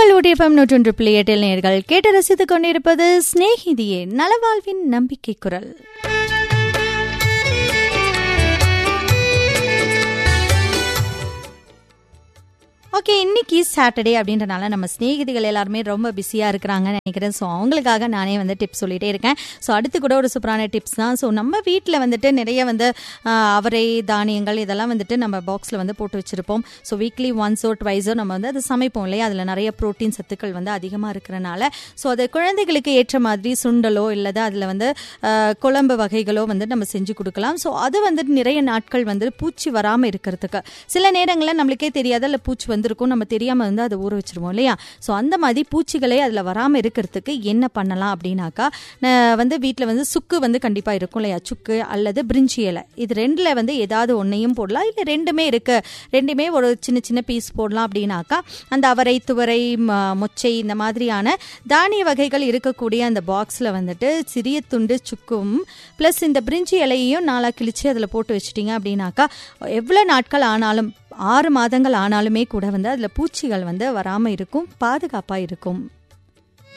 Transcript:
உங்கள் ஊடிஎஃப்எம் நூற்றொன்று புள்ளி எட்டில் நேர்கள் கேட்டு ரசித்துக் கொண்டிருப்பது சிநேகிதியே நலவாழ்வின் நம்பிக்கை குரல் ஓகே இன்னைக்கு சாட்டர்டே அப்படின்றனால நம்ம சிநேகிதிகள் எல்லாருமே ரொம்ப பிஸியாக இருக்கிறாங்கன்னு நினைக்கிறேன் ஸோ அவங்களுக்காக நானே வந்து டிப்ஸ் சொல்லிட்டே இருக்கேன் ஸோ அடுத்து கூட ஒரு சூப்பரான டிப்ஸ் தான் ஸோ நம்ம வீட்டில் வந்துட்டு நிறைய வந்து ஆஹ், அவரை தானியங்கள் இதெல்லாம் வந்துட்டு நம்ம பாக்ஸில் வந்து போட்டு வச்சுருப்போம் ஸோ வீக்லி ஒன்ஸோ ட்வைஸோ நம்ம வந்து அது சமைப்போம் இல்லையா அதில் நிறைய ப்ரோட்டீன் சத்துக்கள் வந்து அதிகமாக இருக்கிறனால ஸோ அது குழந்தைகளுக்கு ஏற்ற மாதிரி சுண்டலோ இல்லது அதில் வந்து ஆஹ், குழம்பு வகைகளோ வந்து நம்ம செஞ்சு கொடுக்கலாம் ஸோ அது வந்துட்டு நிறைய நாட்கள் வந்து பூச்சி வராமல் இருக்கிறதுக்கு சில நேரங்களில் நம்மளுக்கே தெரியாத இல்லை பூச்சி வந்திருக்கும் நம்ம தெரியாமல் வந்து அதை ஊற வச்சிருவோம் இல்லையா ஸோ அந்த மாதிரி பூச்சிகளே அதில் வராமல் இருக்கிறதுக்கு என்ன பண்ணலாம் அப்படின்னாக்கா நான் வந்து வீட்டில் வந்து சுக்கு வந்து கண்டிப்பாக இருக்கும் இல்லையா சுக்கு அல்லது பிரிஞ்சி இலை இது ரெண்டில் வந்து ஏதாவது ஒன்றையும் போடலாம் இல்லை ரெண்டுமே இருக்கு ரெண்டுமே ஒரு சின்ன சின்ன பீஸ் போடலாம் அப்படின்னாக்கா அந்த அவரை துவரை ம- மொச்சை இந்த மாதிரியான தானிய வகைகள் இருக்கக்கூடிய அந்த பாக்ஸில் வந்துட்டு சிறிய துண்டு சுக்கும் ப்ளஸ் இந்த பிரிஞ்சி இலையையும் நாளாக கிழிச்சு அதில் போட்டு வச்சிட்டிங்க அப்படின்னாக்கா எவ்வளோ நாட்கள் ஆனாலும் ஆறு மாதங்கள் ஆனாலுமே கூட வந்து அதில் பூச்சிகள் வந்து வராமல் இருக்கும் பாதுகாப்பாக இருக்கும்